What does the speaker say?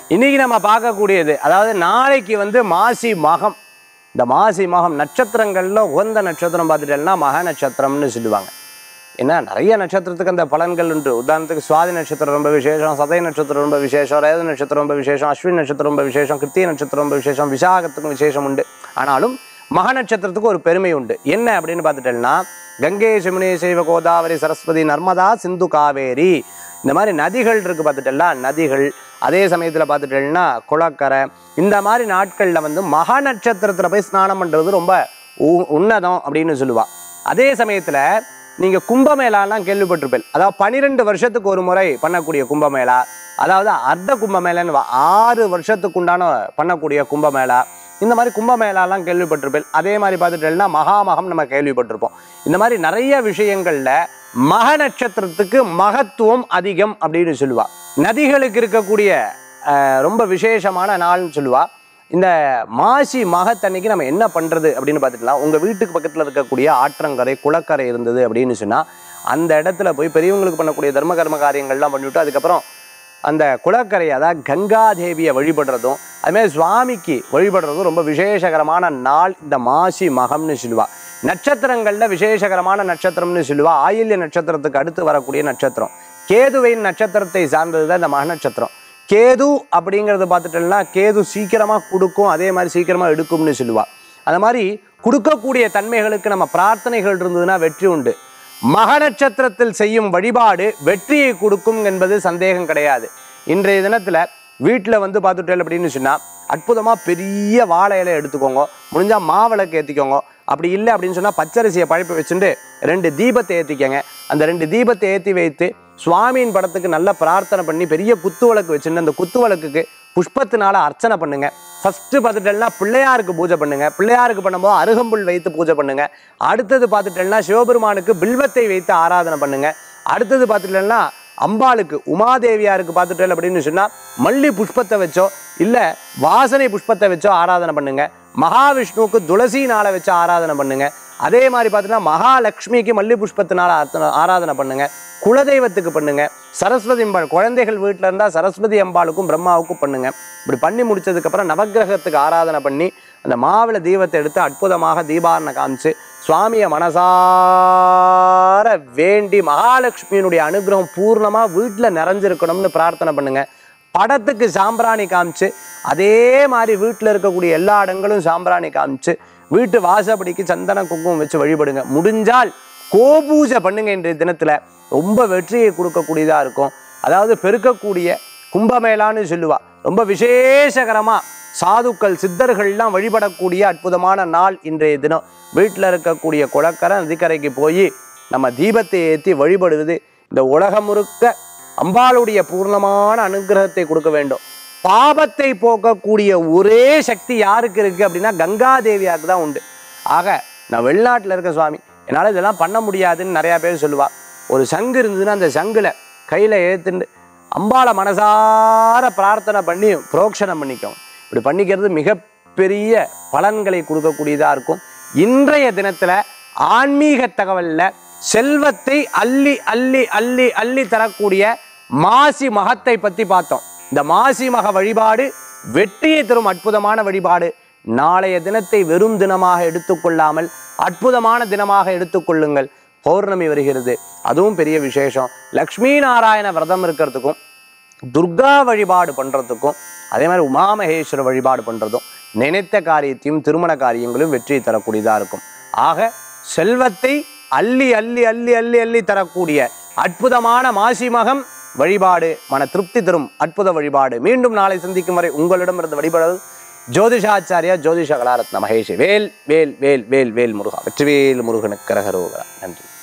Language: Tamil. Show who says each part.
Speaker 1: இன்னைக்கு நம்ம பார்க்கக்கூடியது அதாவது நாளைக்கு வந்து மாசி மகம் இந்த மாசி மகம் நட்சத்திரங்கள்ல உகந்த நட்சத்திரம் பார்த்துட்டேன்னா மக நட்சத்திரம்னு சொல்லுவாங்க ஏன்னா நிறைய நட்சத்திரத்துக்கு அந்த பலன்கள் உண்டு உதாரணத்துக்கு சுவாதி நட்சத்திரம் ரொம்ப விசேஷம் சதய நட்சத்திரம் ரொம்ப விசேஷம் ரேத நட்சத்திரம் ரொம்ப விசேஷம் அஸ்வின் நட்சத்திரம் ரொம்ப விசேஷம் கிருத்திய நட்சத்திரம் ரொம்ப விசேஷம் விசாகத்துக்கும் விசேஷம் உண்டு ஆனாலும் மக நட்சத்திரத்துக்கு ஒரு பெருமை உண்டு என்ன அப்படின்னு பார்த்துட்டேன்னா கங்கை சிமுனி சைவ கோதாவரி சரஸ்வதி நர்மதா சிந்து காவேரி இந்த மாதிரி நதிகள் இருக்கு பார்த்துட்டேன்னா நதிகள் அதே சமயத்தில் பார்த்துட்டேன்னா குளக்கரை இந்த மாதிரி நாட்களில் வந்து மக நட்சத்திரத்தில் போய் ஸ்நானம் பண்ணுறது ரொம்ப உ- உன்னதம் அப்படின்னு சொல்லுவா அதே சமயத்தில் நீங்கள் கும்பமேளாலாம் கேள்விப்பட்டிருப்பேன் அதாவது பன்னிரெண்டு வருஷத்துக்கு ஒரு முறை பண்ணக்கூடிய கும்பமேளா அதாவது அர்த்த கும்பமேளான்னு வா- ஆறு வருஷத்துக்கு உண்டான பண்ணக்கூடிய கும்பமேளா இந்த மாதிரி கும்பமேளாலாம் கேள்விப்பட்டிருப்பேன் அதே மாதிரி பார்த்துட்டேன்னா மகாமகம் நம்ம கேள்விப்பட்டிருப்போம் இந்த மாதிரி நிறைய விஷயங்கள்ல மக நட்சத்திரத்துக்கு மகத்துவம் அதிகம் அப்படின்னு சொல்லுவா நதிகளுக்கு இருக்கக்கூடிய அஹ், ரொம்ப விசேஷமான நாள்னு சொல்லுவா இந்த மாசி மகத்தன்னைக்கு நம்ம என்ன பண்றது அப்படின்னு பார்த்துக்கலாம் உங்க வீட்டுக்கு பக்கத்துல இருக்கக்கூடிய ஆற்றங்கரை குளக்கரை இருந்தது அப்படின்னு சொன்னா அந்த இடத்துல போய் பெரியவங்களுக்கு பண்ணக்கூடிய தர்ம கர்ம காரியங்கள்லாம் பண்ணிவிட்டு அதுக்கப்புறம் அந்த குளக்கரை அதாவது கங்காதேவியை வழிபடுறதும் அதுமாதிரி சுவாமிக்கு வழிபடுறதும் ரொம்ப விசேஷகரமான நாள் இந்த மாசி மகம்னு சொல்லுவா நட்சத்திரங்கள்ல விசேஷகரமான நட்சத்திரம்னு சொல்லுவா ஆயில்ய நட்சத்திரத்துக்கு அடுத்து வரக்கூடிய நட்சத்திரம் கேதுவின் நட்சத்திரத்தை சார்ந்தது தான் இந்த மக நட்சத்திரம் கேது அப்படிங்கிறது பார்த்துட்டோம்னா கேது சீக்கிரமா கொடுக்கும் அதே மாதிரி சீக்கிரமா எடுக்கும்னு சொல்லுவா அந்த மாதிரி கொடுக்கக்கூடிய தன்மைகளுக்கு நம்ம பிரார்த்தனைகள் இருந்ததுன்னா வெற்றி உண்டு மக நட்சத்திரத்தில் செய்யும் வழிபாடு வெற்றியை கொடுக்கும் என்பது சந்தேகம் கிடையாது இன்றைய தினத்துல வீட்டில் வந்து பார்த்துட்டேன் அப்படின்னு சொன்னா அற்புதமா பெரிய வாழை இலை எடுத்துக்கோங்க முடிஞ்சா மாவிளக்கு ஏற்றிக்கோங்க அப்படி இல்லை அப்படின்னு சொன்னா பச்சரிசியை பழப்பி வச்சுட்டு ரெண்டு தீபத்தை ஏற்றிக்கங்க அந்த ரெண்டு தீபத்தை ஏற்றி வைத்து சுவாமியின் படத்துக்கு நல்ல பிரார்த்தனை பண்ணி பெரிய குத்து விளக்கு வச்சுட்டு அந்த குத்து விளக்குக்கு புஷ்பத்தினால அர்ச்சனை பண்ணுங்க ஃபர்ஸ்ட் பார்த்துட்டேன்னா பிள்ளையாருக்கு பூஜை பண்ணுங்க பிள்ளையாருக்கு பண்ணும்போது அருகம்புல் வைத்து பூஜை பண்ணுங்க அடுத்தது பார்த்துட்டேன்னா சிவபெருமானுக்கு பில்வத்தை வைத்து ஆராதனை பண்ணுங்க அடுத்தது பார்த்துட்டேன்னா அம்பாளுக்கு உமாதேவியாருக்கு பார்த்துட்டேன் அப்படின்னு சொன்னா மல்லி புஷ்பத்தை வச்சோ இல்ல வாசனை புஷ்பத்தை வச்சோ ஆராதனை பண்ணுங்க மகாவிஷ்ணுவுக்கு துளசி நாளை வச்சு ஆராதனை பண்ணுங்க அதே மாதிரி பார்த்தீங்கன்னா மகாலட்சுமிக்கு மல்லி புஷ்பத்தினால ஆர்த்தன- ஆராதனை பண்ணுங்க குலதெய்வத்துக்கு பண்ணுங்க சரஸ்வதி அம்பாள் குழந்தைகள் வீட்டில் இருந்தால் சரஸ்வதி அம்பாளுக்கும் பிரம்மாவுக்கும் பண்ணுங்க இப்படி பண்ணி முடிச்சதுக்கப்புறம் நவக்கிரகத்துக்கு ஆராதனை பண்ணி அந்த மாவிளை தீபத்தை எடுத்து அற்புதமாக தீபாரணை காமிச்சு சுவாமியை மனசார வேண்டி மகாலட்சுமியினுடைய அனுகிரகம் பூர்ணமாக வீட்டில் நிறைஞ்சிருக்கணும்னு பிரார்த்தனை பண்ணுங்க படத்துக்கு சாம்பிராணி காமிச்சு அதே மாதிரி வீட்டில் இருக்கக்கூடிய எல்லா இடங்களும் சாம்பிராணி காமிச்சு வீட்டு வாசப்படிக்கு சந்தன குங்குமம் வச்சு வழிபடுங்க முடிஞ்சால் கோபூஜை பண்ணுங்க இன்றைய தினத்துல ரொம்ப வெற்றியை கொடுக்கக்கூடியதா இருக்கும் அதாவது பெருக்கக்கூடிய கும்பமேளான்னு சொல்லுவா ரொம்ப விசேஷகரமா சாதுக்கள் சித்தர்கள்லாம் வழிபடக்கூடிய அற்புதமான நாள் இன்றைய தினம் வீட்டில் இருக்கக்கூடிய குளக்கரை நதிக்கரைக்கு போய் நம்ம தீபத்தை ஏற்றி வழிபடுவது இந்த உலகம் முழுக்க அம்பாளுடைய பூர்ணமான அனுகிரகத்தை கொடுக்க வேண்டும் பாபத்தை போக்கக்கூடிய ஒரே சக்தி யாருக்கு இருக்கு அப்படின்னா கங்காதேவியாருக்கு தான் உண்டு ஆக நான் வெளிநாட்டில் இருக்க சுவாமி என்னால் இதெல்லாம் பண்ண முடியாதுன்னு நிறையா பேர் சொல்லுவா ஒரு சங்கு இருந்ததுன்னா அந்த சங்குல கையில் ஏத்துண்டு அம்பாளை மனசார பிரார்த்தனை பண்ணி புரோக்ஷனம் பண்ணிக்கோங்க இப்படி பண்ணிக்கிறது மிகப்பெரிய பலன்களை கொடுக்கக்கூடியதாக இருக்கும் இன்றைய தினத்தில் ஆன்மீக தகவல்ல செல்வத்தை அள்ளி அள்ளி அள்ளி அள்ளி தரக்கூடிய மாசி மகத்தை பற்றி பார்த்தோம் இந்த மாசி மக வழிபாடு வெற்றியை தரும் அற்புதமான வழிபாடு நாளைய தினத்தை வெறும் தினமாக எடுத்துக்கொள்ளாமல் அற்புதமான தினமாக எடுத்துக்கொள்ளுங்கள் பௌர்ணமி வருகிறது அதுவும் பெரிய விசேஷம் லக்ஷ்மி நாராயண விரதம் இருக்கிறதுக்கும் துர்கா வழிபாடு பண்றதுக்கும் அதே மாதிரி உமாமகேஸ்வர வழிபாடு பண்றதும் நினைத்த காரியத்தையும் திருமண காரியங்களும் வெற்றி தரக்கூடியதா இருக்கும் ஆக செல்வத்தை அள்ளி அள்ளி அள்ளி அள்ளி அள்ளி தரக்கூடிய அற்புதமான மாசி மகம் வழிபாடு மன திருப்தி தரும் அற்புத வழிபாடு மீண்டும் நாளை சந்திக்கும் வரை உங்களிடமிருந்து வழிபடுவது ஜோதிஷாச்சாரியா ஜோதிஷ கலாரத்ன மகேஷ் வேல் வேல் வேல் வேல் வேல் முருகா வெற்றிவேல் முருகனுக்கு கரகரோகரா நன்றி